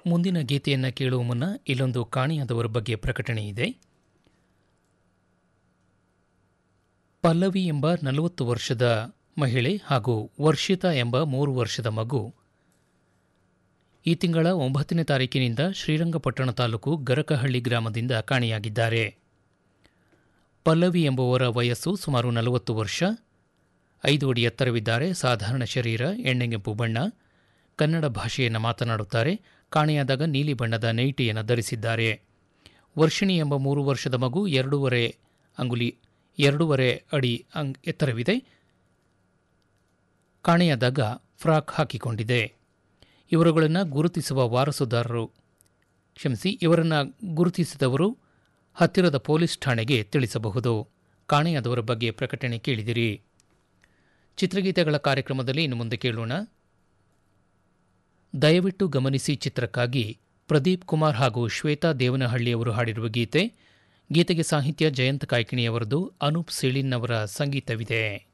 ಮುಂದಿನ ಗೀತೆಯನ್ನು ಕೇಳುವ ಮುನ್ನ ಇಲ್ಲೊಂದು ಕಾಣೆಯಾದವರ ಬಗ್ಗೆ ಪ್ರಕಟಣೆ ಇದೆ ಪಲ್ಲವಿ ಎಂಬ ನಲವತ್ತು ವರ್ಷದ ಮಹಿಳೆ ಹಾಗೂ ವರ್ಷಿತಾ ಎಂಬ ಮೂರು ವರ್ಷದ ಮಗು ಈ ತಿಂಗಳ ಒಂಬತ್ತನೇ ತಾರೀಕಿನಿಂದ ಶ್ರೀರಂಗಪಟ್ಟಣ ತಾಲೂಕು ಗರಕಹಳ್ಳಿ ಗ್ರಾಮದಿಂದ ಕಾಣೆಯಾಗಿದ್ದಾರೆ ಪಲ್ಲವಿ ಎಂಬುವರ ವಯಸ್ಸು ಸುಮಾರು ನಲವತ್ತು ವರ್ಷ ಐದು ಅಡಿ ಎತ್ತರವಿದ್ದಾರೆ ಸಾಧಾರಣ ಶರೀರ ಎಣ್ಣೆಗೆಂಪು ಬಣ್ಣ ಕನ್ನಡ ಭಾಷೆಯನ್ನು ಮಾತನಾಡುತ್ತಾರೆ ಕಾಣೆಯಾದಾಗ ನೀಲಿ ಬಣ್ಣದ ನೈಟಿಯನ್ನು ಧರಿಸಿದ್ದಾರೆ ವರ್ಷಿಣಿ ಎಂಬ ಮೂರು ವರ್ಷದ ಮಗು ಎರಡೂವರೆ ಅಂಗುಲಿ ಎರಡೂವರೆ ಅಡಿ ಅಂಗ್ ಎತ್ತರವಿದೆ ಕಾಣೆಯಾದಾಗ ಫ್ರಾಕ್ ಹಾಕಿಕೊಂಡಿದೆ ಇವರುಗಳನ್ನು ಗುರುತಿಸುವ ವಾರಸುದಾರರು ಕ್ಷಮಿಸಿ ಇವರನ್ನು ಗುರುತಿಸಿದವರು ಹತ್ತಿರದ ಪೊಲೀಸ್ ಠಾಣೆಗೆ ತಿಳಿಸಬಹುದು ಕಾಣೆಯಾದವರ ಬಗ್ಗೆ ಪ್ರಕಟಣೆ ಕೇಳಿದಿರಿ ಚಿತ್ರಗೀತೆಗಳ ಕಾರ್ಯಕ್ರಮದಲ್ಲಿ ಇನ್ನು ಮುಂದೆ ಕೇಳೋಣ ದಯವಿಟ್ಟು ಗಮನಿಸಿ ಚಿತ್ರಕ್ಕಾಗಿ ಪ್ರದೀಪ್ ಕುಮಾರ್ ಹಾಗೂ ಶ್ವೇತಾ ದೇವನಹಳ್ಳಿಯವರು ಹಾಡಿರುವ ಗೀತೆ ಗೀತೆಗೆ ಸಾಹಿತ್ಯ ಜಯಂತ್ ಕಾಯ್ಕಿಣಿಯವರದು ಅನೂಪ್ ಸೀಳಿನ್ ಅವರ ಸಂಗೀತವಿದೆ